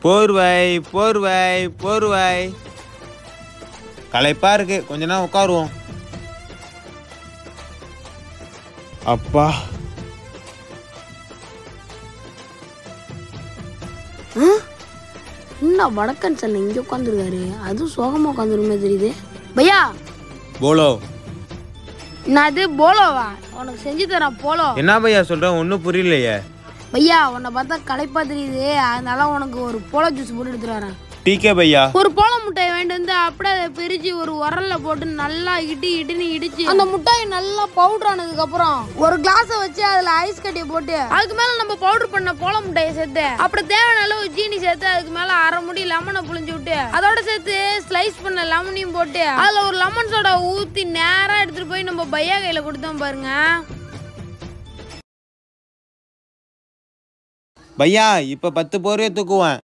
போர்வை போர்வை போர்வை களைப்பா இருக்கு கொஞ்ச நேரம் உட்காருவோம் அப்பா என்ன வடக்கன் சார் இங்கே உட்காந்துருக்காரு அதுவும் சோகமாக உட்காந்துருமே தெரியுது பையா போலோ நான் அது போலோவா உனக்கு செஞ்சு தரேன் போலோ என்ன பையா சொல்றேன் ஒன்றும் புரியலையே பையா உன்னை பார்த்தா களைப்பா தெரியுது அதனால உனக்கு ஒரு போலோ ஜூஸ் போட்டு எடுத்துட்டு வரேன் டீக்கே பையா ஒரு போல முட்டையை வாங்கிட்டு வந்து அப்படியே அதை பிரிச்சு ஒரு உரல்ல போட்டு நல்லா இடி இடின்னு இடிச்சு அந்த முட்டையை நல்லா பவுடர் ஆனதுக்கு அப்புறம் ஒரு கிளாஸ வச்சு அதுல ஐஸ் கட்டியை போட்டு அதுக்கு மேல நம்ம பவுடர் பண்ண போல முட்டையை சேர்த்து அப்புறம் தேவையான அளவு ஜீனி சேர்த்து அதுக்கு மேல அரை முடி லெமனை புளிஞ்சு விட்டு அதோட சேர்த்து ஸ்லைஸ் பண்ண லெமனையும் போட்டு அதுல ஒரு லெமன் சோடா ஊத்தி நேரா எடுத்துட்டு போய் நம்ம பையா கையில கொடுத்தோம் பாருங்க பையா இப்ப பத்து போர்வையை தூக்குவேன்